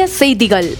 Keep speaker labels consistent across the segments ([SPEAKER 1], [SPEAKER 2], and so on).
[SPEAKER 1] செய்திகள்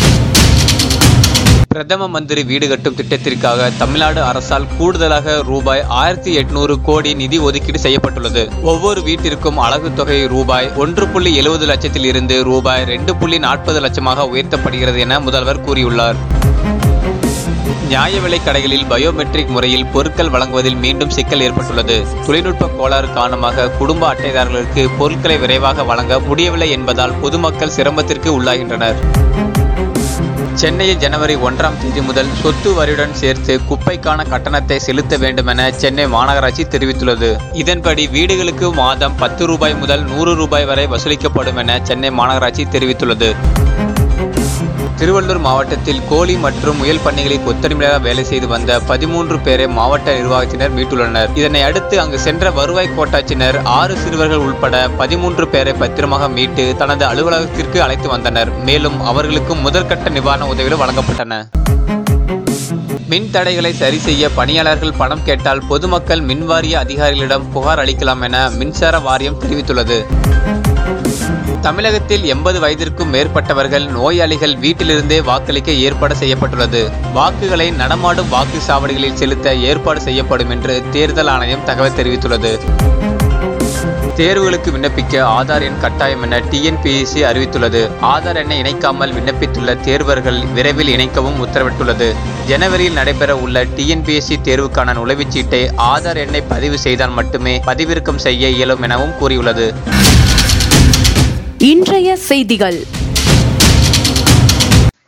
[SPEAKER 2] பிரதம மந்திரி வீடு கட்டும் திட்டத்திற்காக தமிழ்நாடு அரசால் கூடுதலாக ரூபாய் ஆயிரத்தி எட்நூறு கோடி நிதி ஒதுக்கீடு செய்யப்பட்டுள்ளது ஒவ்வொரு வீட்டிற்கும் அழகு தொகை ரூபாய் ஒன்று புள்ளி எழுபது லட்சத்தில் இருந்து ரூபாய் ரெண்டு புள்ளி நாற்பது லட்சமாக உயர்த்தப்படுகிறது என முதல்வர் கூறியுள்ளார் நியாய விலைக் கடைகளில் பயோமெட்ரிக் முறையில் பொருட்கள் வழங்குவதில் மீண்டும் சிக்கல் ஏற்பட்டுள்ளது தொழில்நுட்ப கோளாறு காரணமாக குடும்ப அட்டைதாரர்களுக்கு பொருட்களை விரைவாக வழங்க முடியவில்லை என்பதால் பொதுமக்கள் சிரமத்திற்கு உள்ளாகின்றனர் சென்னையில் ஜனவரி ஒன்றாம் தேதி முதல் சொத்து வரியுடன் சேர்த்து குப்பைக்கான கட்டணத்தை செலுத்த வேண்டுமென சென்னை மாநகராட்சி தெரிவித்துள்ளது இதன்படி வீடுகளுக்கு மாதம் பத்து ரூபாய் முதல் நூறு ரூபாய் வரை வசூலிக்கப்படும் என சென்னை மாநகராட்சி தெரிவித்துள்ளது திருவள்ளூர் மாவட்டத்தில் கோழி மற்றும் முயல் பண்ணைகளில் கொத்தடிமையாக வேலை செய்து வந்த பதிமூன்று பேரை மாவட்ட நிர்வாகத்தினர் மீட்டுள்ளனர் இதனை அடுத்து அங்கு சென்ற வருவாய் கோட்டாட்சியினர் ஆறு சிறுவர்கள் உட்பட பதிமூன்று பேரை பத்திரமாக மீட்டு தனது அலுவலகத்திற்கு அழைத்து வந்தனர் மேலும் அவர்களுக்கு முதற்கட்ட நிவாரண உதவிகள் வழங்கப்பட்டன மின் தடைகளை சரி செய்ய பணியாளர்கள் பணம் கேட்டால் பொதுமக்கள் மின்வாரிய அதிகாரிகளிடம் புகார் அளிக்கலாம் என மின்சார வாரியம் தெரிவித்துள்ளது தமிழகத்தில் எண்பது வயதிற்கும் மேற்பட்டவர்கள் நோயாளிகள் வீட்டிலிருந்தே வாக்களிக்க ஏற்பாடு செய்யப்பட்டுள்ளது வாக்குகளை நடமாடும் வாக்கு சாவடிகளில் செலுத்த ஏற்பாடு செய்யப்படும் என்று தேர்தல் ஆணையம் தகவல் தெரிவித்துள்ளது தேர்வுகளுக்கு விண்ணப்பிக்க ஆதார் எண் கட்டாயம் என டிஎன்பிஎஸ்சி அறிவித்துள்ளது ஆதார் எண்ணை இணைக்காமல் விண்ணப்பித்துள்ள தேர்வர்கள் விரைவில் இணைக்கவும் உத்தரவிட்டுள்ளது ஜனவரியில் நடைபெற உள்ள டிஎன்பிஎஸ்சி தேர்வுக்கான நுழைவுச்சீட்டை ஆதார் எண்ணை பதிவு செய்தால் மட்டுமே பதிவிறக்கம் செய்ய இயலும் எனவும் கூறியுள்ளது
[SPEAKER 1] இன்றைய செய்திகள்